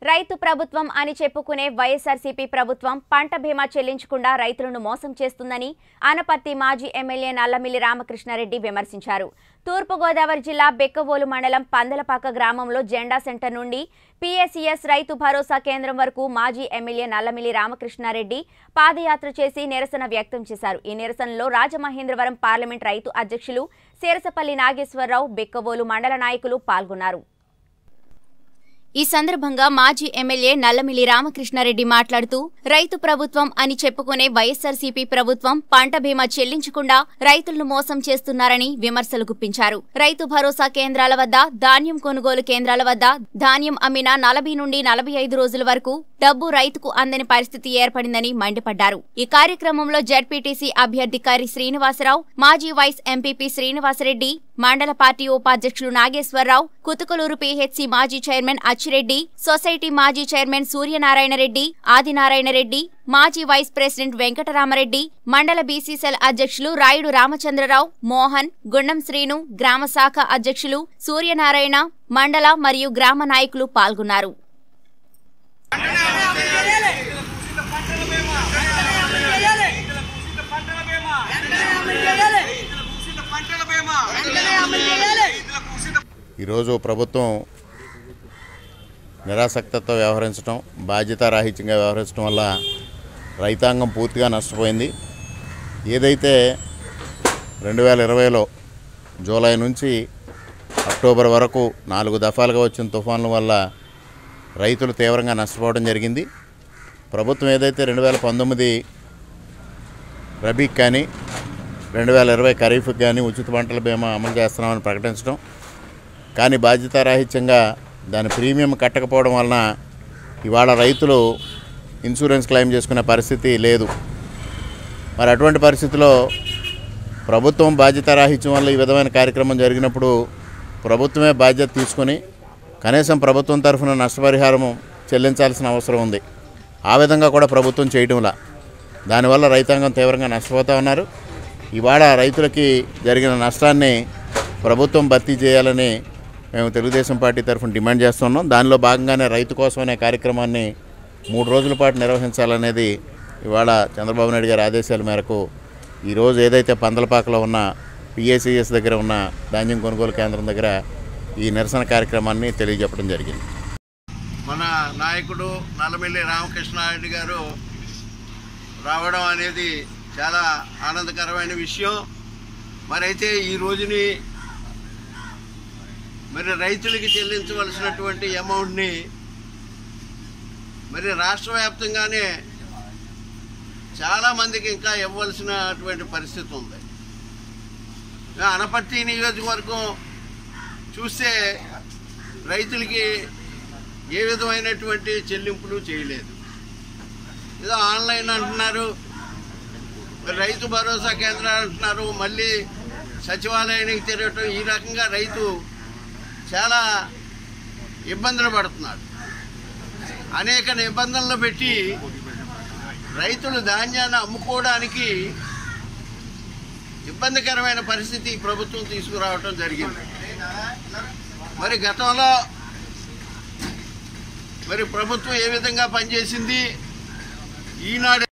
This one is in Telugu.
రైతు ప్రభుత్వం అని చెప్పుకునే వైఎస్ఆర్సీపీ ప్రభుత్వం పంట బీమా చెల్లించకుండా రైతులను మోసం చేస్తుందని ఆనపర్తి మాజీ ఎమ్మెల్యే నల్లమిల్లి రామకృష్ణారెడ్డి విమర్శించారు తూర్పుగోదావరి జిల్లా బెక్కవోలు మండలం పందలపాక గ్రామంలో జెండా సెంటర్ నుండి పీఎస్ఈఎస్ రైతు భరోసా కేంద్రం వరకు మాజీ ఎమ్మెల్యే నల్లమిల్లి రామకృష్ణారెడ్డి పాదయాత్ర చేసి నిరసన వ్యక్తం చేశారు ఈ నిరసనలో రాజమహేంద్రవరం పార్లమెంట్ రైతు అధ్యక్షులు శేరసపల్లి నాగేశ్వరరావు బెక్కవోలు మండల నాయకులు పాల్గొన్నారు ఈ సందర్భంగా మాజీ ఎమ్మెల్యే నల్లమిల్లి రామకృష్ణారెడ్డి మాట్లాడుతూ రైతు ప్రభుత్వం అని చెప్పుకునే వైఎస్ఆర్సీపీ ప్రభుత్వం పంట బీమా చెల్లించకుండా రైతులను మోసం చేస్తున్నారని విమర్శలు గుప్పించారు రైతు భరోసా కేంద్రాల వద్ద ధాన్యం కొనుగోలు కేంద్రాల వద్ద ధాన్యం అమ్మిన నలభై నుండి నలభై ఐదు రోజుల వరకు డబ్బు రైతుకు అందని పరిస్థితి ఏర్పడిందని మండిపడ్డారు ఈ కార్యక్రమంలో జడ్పీటీసీ అభ్యర్థి కరి శ్రీనివాసరావు మాజీ వైస్ ఎంపీపీ శ్రీనివాసరెడ్డి మండల పార్టీ ఉపాధ్యక్షులు నాగేశ్వరరావు కుతుకులూరు పీహెచ్సీ మాజీ చైర్మన్ అచ్చిరెడ్డి సొసైటీ మాజీ చైర్మన్ సూర్యనారాయణ రెడ్డి ఆదినారాయణ రెడ్డి మాజీ వైస్ ప్రెసిడెంట్ వెంకటరామరెడ్డి మండల బీసీసెల్ అధ్యక్షులు రాయుడు రామచంద్రరావు మోహన్ గుండం శ్రీను గ్రామ శాఖ అధ్యక్షులు సూర్యనారాయణ మండల మరియు గ్రామ నాయకులు పాల్గొన్నారు ఈరోజు ప్రభుత్వం నిరాసక్తతో వ్యవహరించడం బాధ్యతారాహిత్యంగా వ్యవహరించడం వల్ల రైతాంగం పూర్తిగా నష్టపోయింది ఏదైతే రెండు వేల ఇరవైలో జూలై నుంచి అక్టోబర్ వరకు నాలుగు దఫాలుగా వచ్చిన తుఫాన్ల వల్ల రైతులు తీవ్రంగా నష్టపోవడం జరిగింది ప్రభుత్వం ఏదైతే రెండు వేల పంతొమ్మిది రబీకి కానీ రెండు వేల ఇరవై ఖరీఫ్కి కానీ ఉచిత పంటల బీమా అమలు చేస్తున్నామని ప్రకటించడం కానీ బాధ్యతారాహిత్యంగా దాని ప్రీమియం కట్టకపోవడం వలన ఇవాళ రైతులు ఇన్సూరెన్స్ క్లెయిమ్ చేసుకునే పరిస్థితి లేదు మరి అటువంటి పరిస్థితిలో ప్రభుత్వం బాధ్యతారాహిత్యం వల్ల ఈ విధమైన కార్యక్రమం జరిగినప్పుడు ప్రభుత్వమే బాధ్యత తీసుకొని కనీసం ప్రభుత్వం తరఫున నష్టపరిహారం చెల్లించాల్సిన అవసరం ఉంది ఆ విధంగా కూడా ప్రభుత్వం చేయడంలా దానివల్ల రైతాంగం తీవ్రంగా నష్టపోతూ ఉన్నారు ఇవాళ రైతులకి జరిగిన నష్టాన్ని ప్రభుత్వం భర్తీ చేయాలని మేము తెలుగుదేశం పార్టీ తరఫున డిమాండ్ చేస్తున్నాం దానిలో భాగంగానే రైతు కోసం అనే కార్యక్రమాన్ని మూడు రోజుల పాటు నిర్వహించాలనేది ఇవాళ చంద్రబాబు నాయుడు గారి ఆదేశాల మేరకు ఈరోజు ఏదైతే పందలపాకలో ఉన్న పిఏసిఎస్ దగ్గర ఉన్న ధాన్యం కొనుగోలు కేంద్రం దగ్గర ఈ నిరసన కార్యక్రమాన్ని తెలియజెప్పడం జరిగింది మన నాయకుడు నల్లమిల్లి రామకృష్ణారెడ్డి గారు రావడం అనేది చాలా ఆనందకరమైన విషయం మరైతే ఈ రోజుని మరి రైతులకి చెల్లించవలసినటువంటి అమౌంట్ని మరి రాష్ట్ర వ్యాప్తంగానే చాలామందికి ఇంకా ఇవ్వవలసినటువంటి పరిస్థితి ఉంది అనపర్తి నియోజకవర్గం చూస్తే రైతులకి ఏ విధమైనటువంటి చెల్లింపులు చేయలేదు ఏదో ఆన్లైన్ అంటున్నారు మరి రైతు భరోసా కేంద్రాలు అంటున్నారు మళ్ళీ సచివాలయానికి తిరగటం ఈ రకంగా రైతు చాలా ఇబ్బందులు పడుతున్నాడు అనేక నిబంధనలు పెట్టి రైతులు ధాన్యాన్ని అమ్ముకోవడానికి ఇబ్బందికరమైన పరిస్థితి ఈ ప్రభుత్వం తీసుకురావటం జరిగింది మరి గతంలో మరి ప్రభుత్వం ఏ విధంగా పనిచేసింది ఈనాడు